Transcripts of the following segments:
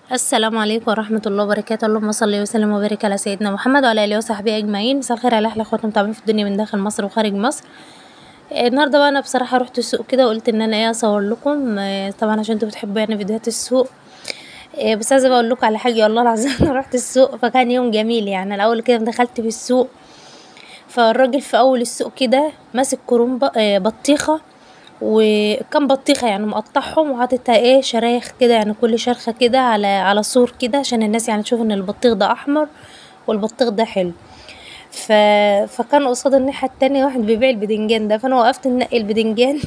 السلام عليكم ورحمة الله وبركاته اللهم صل وسلم وبارك على سيدنا محمد وعلى آله وصحبه أجمعين مساء الخير على أحلى أخواتنا متابعين في الدنيا من داخل مصر وخارج مصر آه، النهارده بقى أنا بصراحة رحت السوق كده وقلت إن أنا إيه أصور لكم آه، طبعا عشان انتوا بتحبوا يعني فيديوهات السوق آه، بس عايزة بقى أقول لكم على حاجة والله العظيم أنا رحت السوق فكان يوم جميل يعني الأول كده دخلت في السوق فالراجل في أول السوق كده ماسك كرومبة آه، بطيخة وكم بطيخة يعني مقطعهم وحاططها ايه شرايح كده يعني كل شرخة كده على على سور كده عشان الناس يعني تشوف ان البطيخ ده احمر والبطيخ ده حلو ف... فكان قصاد الناحية التانية واحد بيبيع البدنجان ده فانا وقفت ننقي البدنجان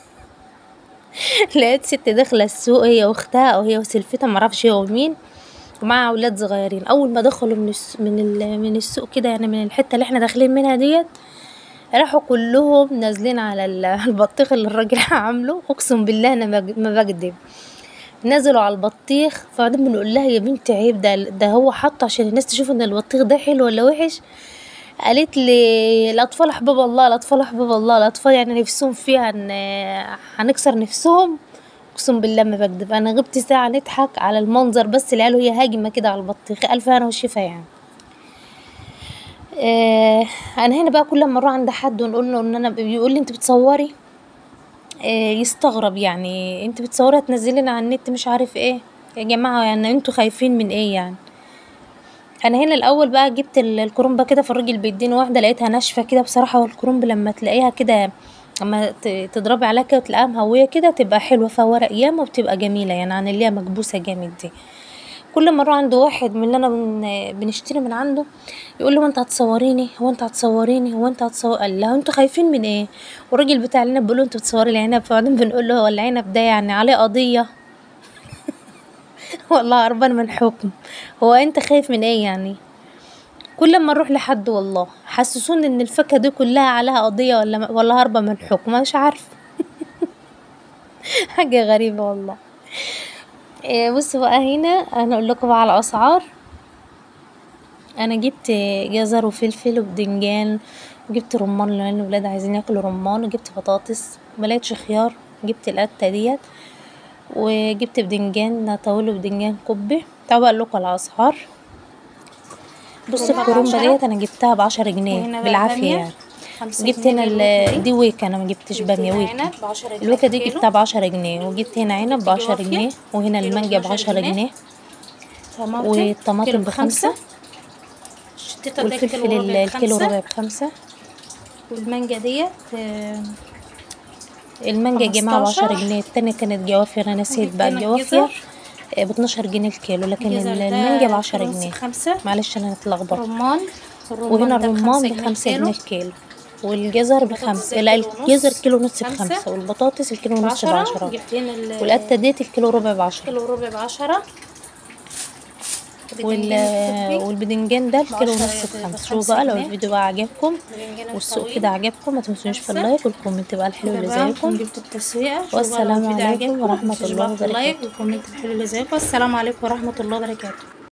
لقيت ست داخلة السوق هي واختها او هي وسلفتها معرفش هي ومين ومع اولاد صغيرين اول ما دخلوا من الس... من ال... من السوق كده يعني من الحتة اللي احنا داخلين منها ديت راحوا كلهم نازلين على ال- البطيخ اللي الراجل عامله اقسم بالله انا ما ج- ما بكدب نزلوا على البطيخ فبعدين بنقول لها يا بنت عيب ده ده هو حاطه عشان الناس تشوف ان البطيخ ده حلو ولا وحش قالت لي الاطفال احباب الله الاطفال احباب الله الاطفال يعني نفسهم فيها ان هنكسر نفسهم اقسم بالله ما بكدب انا غبت ساعه نضحك على المنظر بس العيال وهي هاجمه كده على البطيخ الف هنا وشفا يعني آه انا هنا بقى كل ما اروح عند حد ونقول له ان انا بيقول لي انت بتصوري آه يستغرب يعني انت بتصوري هتنزلينا على النت مش عارف ايه يا جماعه يعني انتوا خايفين من ايه يعني انا هنا الاول بقى جبت ال- الكرنبه كده فالراجل بيديني واحده لقيتها ناشفه كده بصراحه والكرنب لما تلاقيها كده اما ت- تضربي عليها كده وتلاقيها مهويه كده تبقى حلوه فيها ورق ياما وبتبقى جميله يعني عن اللي هي مكبوسه جامد دي كل ما اروح عند واحد من اللي انا بن... بنشتري من عنده يقول لي هو انت هتصوريني هو انت هتصوريني هو انت هتصور قال له انتوا خايفين من ايه والراجل بتاع العنب بيقول له انت بتصوري العنب فبعدين بنقول له هو العنب ده يعني عليه قضيه والله هربان من حكم هو انت خايف من ايه يعني كل ما نروح لحد والله حسسوني ان الفاكهه دي كلها عليها قضيه ولا ولا هربة من حكم مش عارفه حاجه غريبه والله إيه بصوا بقى هنا انا اقول لكم بقى على الاسعار انا جبت جزر وفلفل وبدنجان وجبت رمان لان الولاد عايزين ياكلوا رمان وجبت بطاطس ملقتش خيار جبت القته ديت وجبت بدنجان طاوله بدنجان كبي تعالوا بقى اقول لكم على الاسعار بصوا كرنبة الكرنبه بعشرة. ديت انا جبتها بعشرة جنيه وهنا بقى بالعافيه بامية يعني خمسة جبت جنيه هنا الويكة ال- دي ويكا انا ما جبتش جبت باميه هنا ويكا عنب بعشرة جنيه الويكا دي كيلو. جبتها بعشرة جنيه وجبت هنا عنب بعشرة جوافية. جنيه وهنا كيلو المانجا باتناشر بعشرة جنيه. جنيه طماطم والطماطم كيلو بخمسة الشتيتة ده كيلو والفلفل وربع الكيلو بخمسة ربع بخمسة والمانجا ديت آه، المانجا يا جماعة بعشرة 15. جنيه التانية كانت جوافية أنا نسيت بقى هنا الجوافية الجزر. آه، باتناشر جنيه الكيلو لكن الجزر ال- ده المانجا بعشرة كيلو ونص جنيه بخمسة معلش أنا اتلخبطت رمان وهنا ده الرمان بخمسة بخمسة الكيلو. جنيه الكيلو والجزر البطاطس بخمسة ده لا كيلو ونص الجزر كيلو ونص بخمسة. بخمسة والبطاطس الكيلو ونص بعشرة بعشرة جبت هنا ال- والقتة ديت الكيلو ربع بعشرة كيلو وربع بعشرة وال... بدنجان الكوبي. والبدنجان ده الكيلو بعشرة ونص يبقى بخمسة بخمسة شوفوا بقى لو جنيه. الفيديو بقى عجبكم بدنجان والسوق الطويل. كده عجبكم ما تنسونيش في خمسة. اللايك والكومنت بقى الحلو كده اللي بقى زيكم نكون جبت التسويقة شوفوا بقى لو والسلام الفيديو عليكم عجبكم، ورحمة متنسوش الله بقى في اللايك وبركاته. والكومنت الحلو اللي زيكم والسلام عليكم ورحمة الله وبركاته